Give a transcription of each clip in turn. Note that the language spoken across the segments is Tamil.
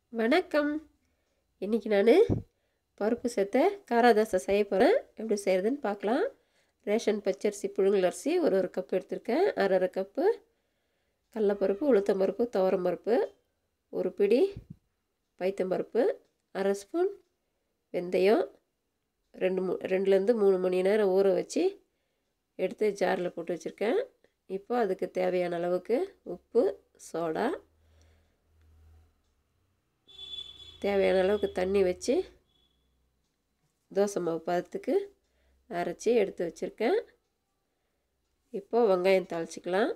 வணக்கம் இன்றைக்கி நான் பருப்பு சேர்த்த காரா தோசை செய்ய போகிறேன் எப்படி செய்கிறதுன்னு பார்க்கலாம் ரேஷன் பச்சரிசி புழுங்கல் அரிசி ஒரு ஒரு கப் எடுத்திருக்கேன் அரை அரை கப்பு கடலப்பருப்பு உளுத்தம்பருப்பு துவரம்பருப்பு ஒரு பிடி பைத்தம்பருப்பு அரை ஸ்பூன் வெந்தயம் ரெண்டு மூ ரெண்டுலேருந்து மூணு மணி நேரம் ஊற வச்சு எடுத்து ஜாரில் போட்டு வச்சுருக்கேன் இப்போ அதுக்கு தேவையான அளவுக்கு உப்பு சோடா தேவையான அளவுக்கு தண்ணி வச்சு தோசை மாவு பதத்துக்கு அரைச்சி எடுத்து வச்சுருக்கேன் இப்போது வெங்காயம் தாளிச்சிக்கலாம்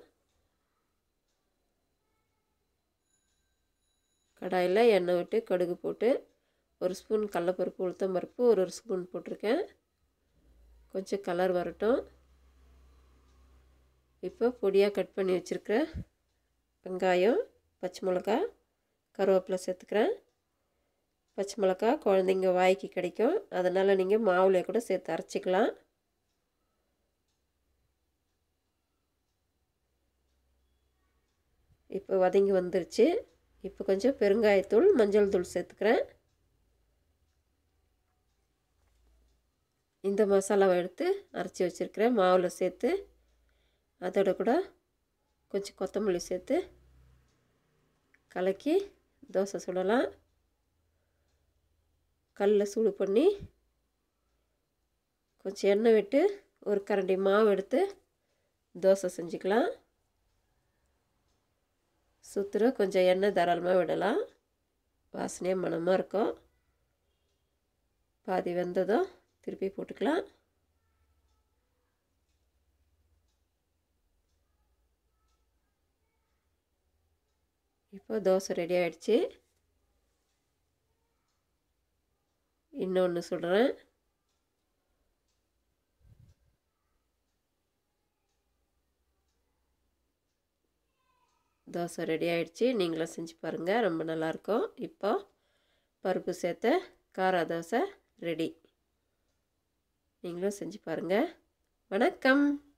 கடாயில் எண்ணெய் விட்டு கடுகு போட்டு ஒரு ஸ்பூன் கடலப்பருப்பு உளுத்தம்பருப்பு ஒரு ஒரு ஸ்பூன் போட்டிருக்கேன் கொஞ்சம் கலர் வரட்டும் இப்போ பொடியாக கட் பண்ணி வச்சுருக்கிற வெங்காயம் பச்சை மிளகா கருவேப்பிலை சேர்த்துக்கிறேன் பச்சை மிளகா குழந்தைங்க வாய்க்கு கிடைக்கும் அதனால் நீங்கள் மாவுலேயே கூட சேர்த்து அரைச்சிக்கலாம் இப்போ வதங்கி வந்துருச்சு இப்போ கொஞ்சம் பெருங்காயத்தூள் மஞ்சள் தூள் சேர்த்துக்கிறேன் இந்த மசாலாவை எடுத்து அரைச்சி வச்சுருக்கிறேன் மாவில் சேர்த்து அதோட கூட கொஞ்சம் கொத்தமல்லி சேர்த்து கலக்கி தோசை சுடலாம் கல்லில் சூடு பண்ணி கொஞ்சம் எண்ணெய் விட்டு ஒரு கரண்டி மாவு எடுத்து தோசை செஞ்சுக்கலாம் சுற்றுற கொஞ்சம் எண்ணெய் தாராளமாக விடலாம் வாசனையாக மணமாக இருக்கும் பாதி வெந்ததும் திருப்பி போட்டுக்கலாம் இப்போ தோசை ரெடி ஆகிடுச்சு இன்னொன்று சொல்கிறேன் தோசை ரெடி ஆகிடுச்சு நீங்களும் செஞ்சு பாருங்கள் ரொம்ப நல்லாயிருக்கும் இப்போ பருப்பு சேர்த்த காரா தோசை ரெடி நீங்களும் செஞ்சு பாருங்கள் வணக்கம்